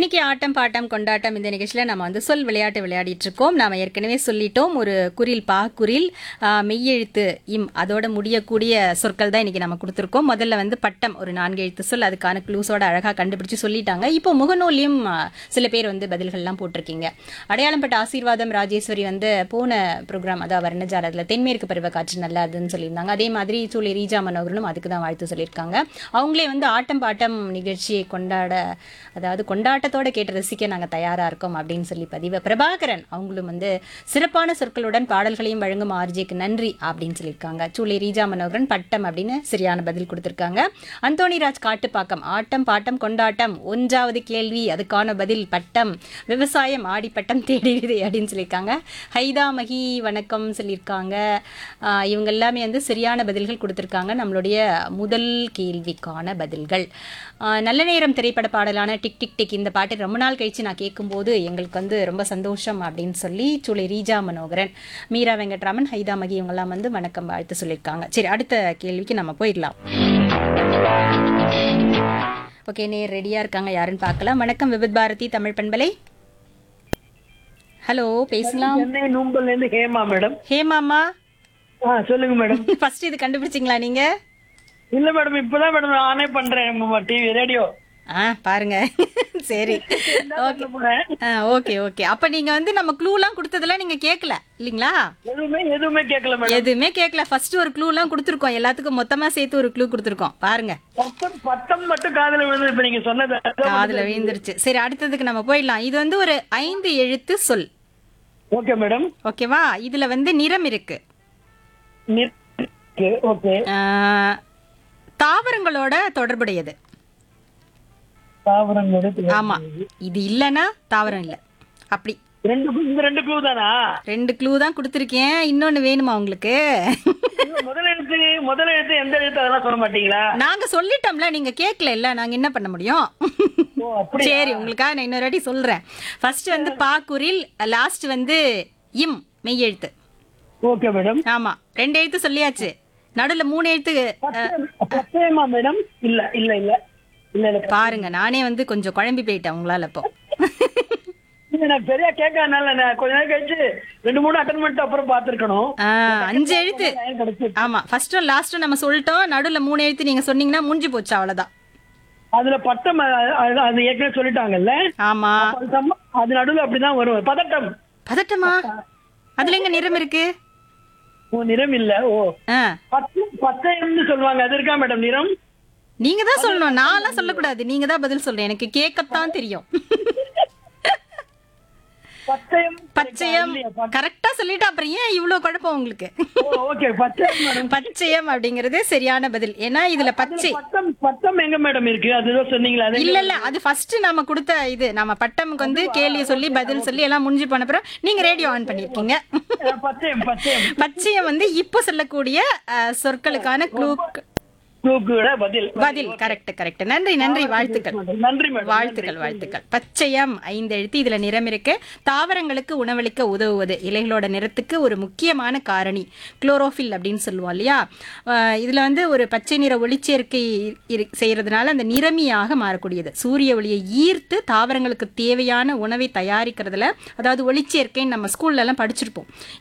இன்னைக்கு ஆட்டம் பாட்டம் கொண்டாட்டம் இந்த நிகழ்ச்சியில் நம்ம வந்து சொல் விளையாட்டு விளையாடிட்டு இருக்கோம் நாம ஏற்கனவே சொல்லிட்டோம் ஒரு குரில் பா குரில் ஆ, மெய்யெழுத்து இம் அதோட முடியக்கூடிய சொற்கள் தான் இன்னைக்கு நம்ம கொடுத்துருக்கோம் முதல்ல வந்து பட்டம் ஒரு நான்கு எழுத்து சொல் அதுக்கான க்ளூஸோட அழகா கண்டுபிடிச்சு சொல்லிட்டாங்க இப்போ முகநூலியும் ஆ, சில பேர் வந்து பதில்கள்லாம் போட்டிருக்கீங்க அடையாளம் பட்ட ஆசீர்வாதம் ராஜேஸ்வரி வந்து போன ப்ரோக்ராம் அதாவது வர்ணஜாலத்தில் தென்மேற்கு பருவ காற்று நல்லா அதுன்னு சொல்லியிருந்தாங்க அதே மாதிரி சூழி ரீஜா மனோகரனும் அதுக்கு தான் வாழ்த்து சொல்லியிருக்காங்க அவங்களே வந்து ஆட்டம் பாட்டம் நிகழ்ச்சியை கொண்டாட அதாவது கொண்டாட்டத்தோட கேட்டு ரசிக்க நாங்கள் தயாரா இருக்கோம் அப்படின்னு சொல்லி பதிவு பிரபாகரன் அவங்களும் வந்து சிறப்பான சொற்களுடன் பாடல்களையும் வழங்கும் ஆர்ஜேக்கு நன்றி அப்படின்னு சொல்லியிருக்காங்க சூளை ரீஜா மனோகரன் பட்டம் அப்படின்னு சரியான பதில் கொடுத்திருக்காங்க அந்தோணிராஜ் காட்டுப்பாக்கம் ஆட்டம் பாட்டம் கொண்டாட்டம் ஒன்றாவது கேள்வி அதுக்கான பதில் பட்டம் விவசாயம் ஆடிப்பட்டம் தேடிடுது அப்படின்னு சொல்லியிருக்காங்க ஹைதா மகி வணக்கம் சொல்லியிருக்காங்க ஆஹ் இவங்க எல்லாமே வந்து சரியான பதில்கள் கொடுத்திருக்காங்க நம்மளுடைய முதல் கேள்விக்கான பதில்கள் ஆஹ் நல்ல நேரம் திரைப்பட பாடலான டிக் டிக் டிக் இந்த பாட்டு ரொம்ப நாள் கழிச்சு நான் கேட்கும்போது எங்களுக்கு வந்து ரொம்ப சந்தோஷம் அப்படின்னு சொல்லி சூளை ரீஜா மனோகரன் மீரா வெங்கட்ராமன் ஹைதா மகி இவங்கெல்லாம் வந்து வணக்கம் வாழ்த்து சொல்லியிருக்காங்க சரி அடுத்த கேள்விக்கு நம்ம போயிடலாம் ஓகே நேர் ரெடியா இருக்காங்க யாருன்னு பார்க்கலாம் வணக்கம் விபத் பாரதி தமிழ் பண்பலை ஹலோ பேசலாம் சென்னை நூம்பல்ல இருந்து ஹேமா மேடம் ஹேமாமா ஆ சொல்லுங்க மேடம் ஃபர்ஸ்ட் இது கண்டுபிடிச்சிங்களா நீங்க இல்ல மேடம் இப்பதான் மேடம் ஆனே பண்றேன் டிவி ரேடியோ ஆ பாருங்க சரி ஓகே போனேன் ஓகே ஓகே அப்ப நீங்க வந்து நம்ம க்ளூலாம் கொடுத்ததெல்லாம் நீங்க கேட்கல இல்லைங்களா எதுவுமே எதுவுமே கேட்கல மேடம் எதுவுமே கேட்கல ஃபர்ஸ்ட் ஒரு க்ளூலாம் கொடுத்துருக்கோம் எல்லாத்துக்கும் மொத்தமா சேர்த்து ஒரு க்ளூ கொடுத்துருக்கோம் பாருங்க பட்டம் பட்டம் மட்டும் காதுல விழுந்து இப்ப நீங்க சொன்னது அதுல விழுந்துருச்சு சரி அடுத்ததுக்கு நம்ம போயிடலாம் இது வந்து ஒரு ஐந்து எழுத்து சொல் ஓகே மேடம் ஓகேவா இதுல வந்து நிறம் இருக்கு ஓகே ஆ, தாவரங்களோட தொடர்புடையது தாவரங்களோட ஆமா இது இல்லனா தாவரம் இல்ல அப்படி ரெண்டு clue- இந்த ரெண்டு க்ளூ தானா ரெண்டு க்ளூ தான் கொடுத்துருக்கேன் இன்னொன்னு வேணுமா உங்களுக்கு இல்ல, முதல் எழுத்து முதல் எழுத்து எந்த எழுத்து அதெல்லாம் சொல்ல மாட்டீங்களா நாங்க சொல்லிட்டோம்ல நீங்க கேட்கல இல்ல நாங்க என்ன பண்ண முடியும் ஓ அப்படி சரி உங்களுக்காக நான் இன்னொரு வாட்டி சொல்றேன் ஃபர்ஸ்ட் வந்து பாக்குரில் லாஸ்ட் வந்து இம் மெய்யெழுத்து ஓகே மேடம் ஆமா ரெண்டு எழுத்து சொல்லியாச்சு நடுவுல மூணு எழுத்து பத்தேமா மேடம் இல்ல இல்ல இல்ல இல்ல இல்ல பாருங்க நானே வந்து கொஞ்சம் குழம்பி போயிட்டேன் உங்களால இப்போ இல்ல, நான் சரியா கேட்காதனால நான் கொஞ்ச நேரம் கழிச்சு ரெண்டு மூணு அட்டன் பண்ணிட்டு அப்புறம் பாத்துருக்கணும் ஆ, அஞ்சு எழுத்து கிடைச்சு ஆமா ஃபர்ஸ்டும் லாஸ்ட்டும் நம்ம சொல்லிட்டோம் நடுவுல மூணு எழுத்து நீங்க சொன்னீங்கன்னா முடிஞ்சு போச்சு அவ்வளவுதான் அதுல பட்டம் அ- அது அது ஏற்கனவே சொல்லிட்டாங்கல்ல ஆமா அது சம்ம- அது நடுவுல அப்படிதான் வரும் பதட்டம் பதட்டமா அதுல எங்க நிறம் இருக்கு ஓ நிறம் இல்ல ஓ ஆ பத்து பத்தயம்னு சொல்லுவாங்க அது இருக்கா மேடம் நிறம் நீங்க தான் சொல்லணும் நான்லாம் சொல்லக்கூடாது நீங்க தான் பதில் சொல்றேன் எனக்கு கேட்கத்தான் தெரியும் பத்தயம் பச்சையம் கரெக்டா சொல்லிட்டு அப்புறம் ஏன் இவ்வளவு குழப்பம் உங்களுக்கு ஓ ஓகே பச்சயம் மேடம் பச்சையம் அப்படிங்கிறது சரியான பதில் ஏன்னா இதுல பச்சை பட்டம் பட்டம் எங்க மேடம் இருக்கு அதுதான் சொன்னீங்களா அது இல்ல இல்ல அது ஃபர்ஸ்ட் நாம கொடுத்த இது நம்ம பட்டமுக்கு வந்து கேள்வி சொல்லி பதில் சொல்லி எல்லாம் முடிஞ்சு போன அப்புறம் நீங்க ரேடியோ ஆன் பண்ணிருக்கீங்க அஹ், பச்சயம் பச்சயம் பச்சையம் வந்து இப்போ சொல்லக்கூடிய அஹ், சொற்களுக்கான க்ளூ க்ளூக்கு பதில் பதில் கரெக்ட் கரெக்ட் நன்றி நன்றி வாழ்த்துக்கள் நன்றி மேடம் வாழ்த்துக்கள் வாழ்த்துக்கள் பச்சையம் ஐந்து எழுத்து இதுல நிறம் இருக்கு தாவரங்களுக்கு உணவளிக்க உதவுவது இலைகளோட நிறத்துக்கு ஒரு முக்கியமான காரணி குளோரோஃபில் அப்படின்னு சொல்லுவோம் இல்லையா அஹ் இதுல வந்து ஒரு பச்சை நிற ஒளிச்சேர்க்கை இரு- செய்யறதுனால அந்த நிறமியாக மாறக்கூடியது சூரிய ஒளியை ஈர்த்து தாவரங்களுக்கு தேவையான உணவை தயாரிக்கிறதுல அதாவது ஒளிச்சேர்க்கைன்னு நம்ம ஸ்கூல்ல எல்லாம் படிச்சிருப்போம்